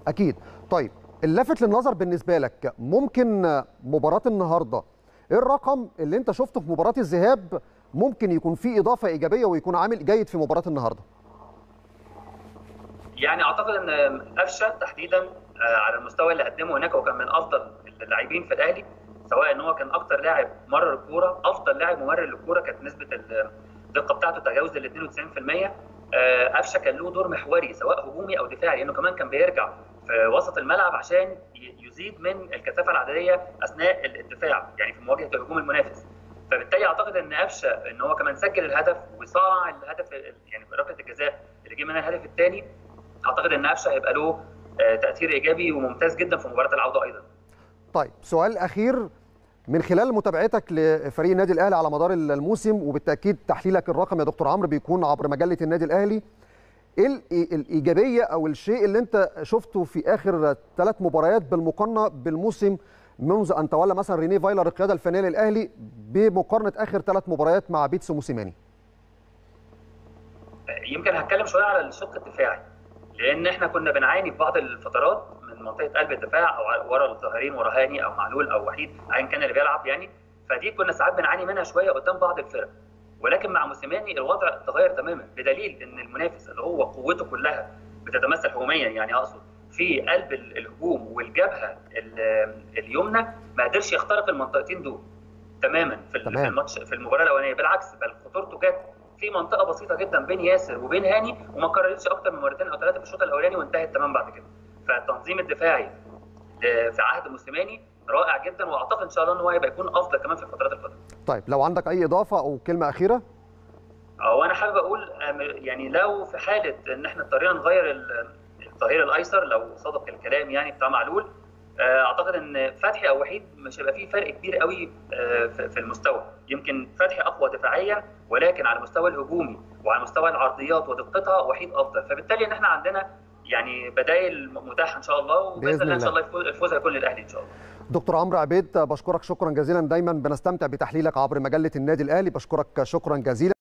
اكيد طيب اللافت للنظر بالنسبه لك ممكن مباراه النهارده ايه الرقم اللي انت شفته في مباراه الذهاب ممكن يكون فيه اضافه ايجابيه ويكون عامل جيد في مباراه النهارده يعني اعتقد ان قفشه تحديدا على المستوى اللي قدمه هناك هو كان من افضل اللاعبين في الاهلي سواء ان هو كان اكتر لاعب مرر الكوره افضل لاعب ممرر للكوره كانت نسبه الدقه بتاعته تجاوز ال 92% قفشه كان له دور محوري سواء هجومي او دفاعي لانه كمان كان بيرجع في وسط الملعب عشان يزيد من الكثافه العدديه اثناء الدفاع يعني في مواجهه الهجوم المنافس فبالتالي اعتقد ان قفشه ان هو كمان سجل الهدف وصنع الهدف يعني ركله الجزاء اللي جه منها الهدف الثاني اعتقد ان قفشه هيبقى له تاثير ايجابي وممتاز جدا في مباراه العوده ايضا. طيب سؤال اخير من خلال متابعتك لفريق النادي الاهلي على مدار الموسم وبالتاكيد تحليلك الرقم يا دكتور عمرو بيكون عبر مجله النادي الاهلي ايه الايجابيه او الشيء اللي انت شفته في اخر ثلاث مباريات بالمقارنه بالموسم منذ ان تولى مثلا ريني فايلر القياده الفنيه للاهلي بمقارنه اخر ثلاث مباريات مع بيتسو موسيماني يمكن هتكلم شويه على الشق الدفاعي لان احنا كنا بنعاني في بعض الفترات من منطقه قلب الدفاع او ورا الظاهرين ورا هاني او معلول او وحيد ايا كان اللي بيلعب يعني فدي كنا ساعات بنعاني منها شويه قدام بعض الفرق ولكن مع موسيماني الوضع تغير تماما بدليل ان المنافس اللي هو قوته كلها بتتمثل هجوميا يعني اقصد في قلب الهجوم والجبهه اليمنى ما قدرش يخترق المنطقتين دول تماما في تمام. الماتش في المباراه الاولانيه بالعكس بل خطورته جت في منطقه بسيطه جدا بين ياسر وبين هاني وما كررتش اكتر من مرتين او ثلاثه في الشوط الاولاني وانتهت تمام بعد كده فالتنظيم الدفاعي في عهد موسيماني رائع جدا واعتقد ان شاء الله ان هو هيبقى يكون افضل كمان في الفترات القادمه. طيب لو عندك اي اضافه او كلمه اخيره وانا حابب اقول يعني لو في حاله ان احنا اضطرينا نغير الظهير الايسر لو صدق الكلام يعني بتاع معلول اعتقد ان فتحي او وحيد مش هيبقى فيه فرق كبير قوي في المستوى يمكن فتحي اقوى دفاعيا ولكن على المستوى الهجومي وعلى مستوى العرضيات ودقتها وحيد افضل فبالتالي ان احنا عندنا يعني بدائل متاحه ان شاء الله وباذن الله ان شاء الله الفوز هيكون للاهلي ان شاء الله دكتور عمرو عبيد بشكرك شكرا جزيلا دايما بنستمتع بتحليلك عبر مجله النادي الاهلي بشكرك شكرا جزيلا